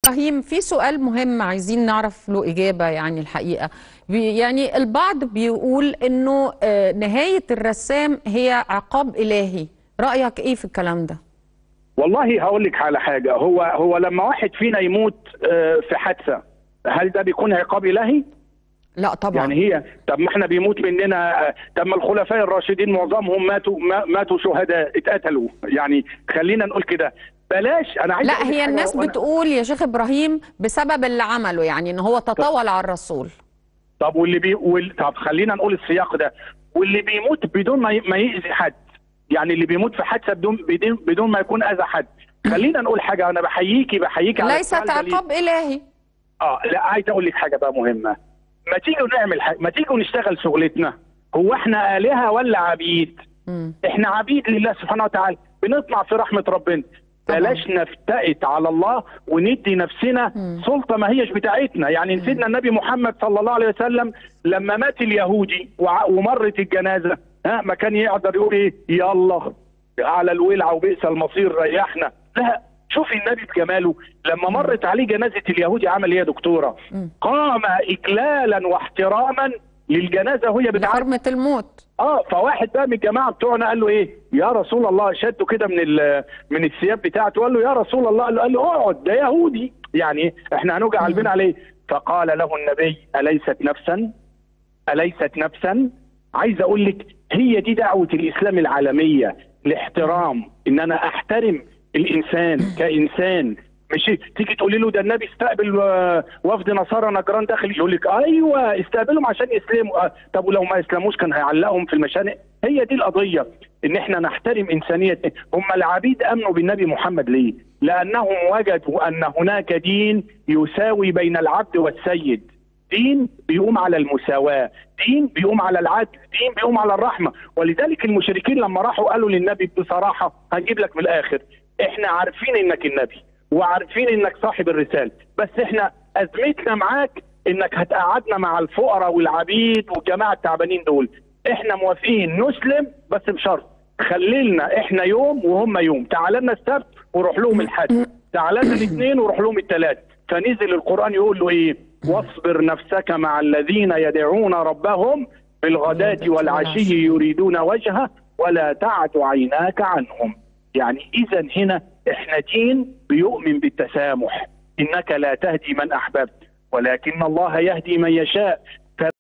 ابراهيم في سؤال مهم عايزين نعرف له اجابه يعني الحقيقه بي يعني البعض بيقول انه آه، نهايه الرسام هي عقاب الهي رايك ايه في الكلام ده والله هقول لك على حاجه هو هو لما واحد فينا يموت آه، في حادثه هل ده بيكون عقاب الهي؟ لا طبعا يعني هي طب ما احنا بيموت مننا آه، طب ما الخلفاء الراشدين معظمهم ماتوا ما- ماتوا شهداء اتقتلوا يعني خلينا نقول كده بلاش انا عايز لا أقول لك هي حاجة، الناس وأنا- بتقول يا شيخ ابراهيم بسبب اللي عمله يعني ان هو تطاول على الرسول طب واللي بي وال... طب خلينا نقول السياق ده واللي بيموت بدون ما ي... ما يأذي حد يعني اللي بيموت في حادثه بدون بدون بدون ما يكون اذى حد خلينا نقول حاجه انا بحييكي بحييكي على ليست السؤال ده ليه؟ عقاب الهي اه لا عايز اقول لك حاجه بقى مهمه ما تيجوا نعمل حاجه ما تيجوا نشتغل شغلتنا هو احنا آلهة ولا عبيد مم. احنا عبيد لله سبحانه وتعالى بنطمع في رحمة ربنا طبعاً. بلاش نفتئت على الله وندي نفسنا مم. سلطة ما هيش بتاعتنا يعني سيدنا النبي محمد صلى الله عليه وسلم لما مات اليهودي وع- ومرت الجنازة ها ما كان يقدر يقول ايه يلا على الولع وبئس المصير ريحنا لا شوفي النبي بجماله لما مرت عليه جنازة اليهودي عمل ايه يا دكتورة مم. قام إجلالا واحتراما للجنازة وهي بتعدي لحرمه الموت اه فواحد بقى من الجماعه بتوعنا قال له ايه يا رسول الله شده كده من ال- من الثياب بتاعته قال له يا رسول الله قال له, قال له اقعد ده يهودي يعني احنا هنوجع قلبنا عليه فقال له النبي اليست نفسا اليست نفسا عايز اقول لك هي دي دعوه الاسلام العالميه الاحترام ان انا احترم الانسان كانسان مش تيجي تقولي له ده النبي استقبل آه، وفد نصارى نجران داخل يقول لك ايوه استقبلهم عشان يسلموا آه، طب ولو ما يسلموش كان هيعلقهم في المشانق هي دي القضيه ان احنا نحترم انسانيه هم العبيد امنوا بالنبي محمد ليه؟ لانهم وجدوا ان هناك دين يساوي بين العبد والسيد دين بيقوم على المساواة دين بيقوم على العدل دين بيقوم على الرحمة ولذلك المشركين لما راحوا قالوا للنبي بصراحة هنجيب لك من الآخر احنا عارفين انك النبي وعارفين انك صاحب الرسالة بس احنا ازمتنا معاك انك هتقعدنا مع الفقراء والعبيد والجماعة التعبانين دول احنا موافقين نسلم بس بشرط خلي لنا احنا يوم وهم يوم تعال لنا السبت وروح لهم الحد تعال لنا الاثنين وروح لهم الثلاث فنزل القرآن يقول له ايه واصبر نفسك مع الذين يدعون ربهم بالغداة والعشي يريدون وجهه ولا تعد عيناك عنهم يعني اذا هنا احنا دين بيؤمن بالتسامح انك لا تهدي من احببت ولكن الله يهدي من يشاء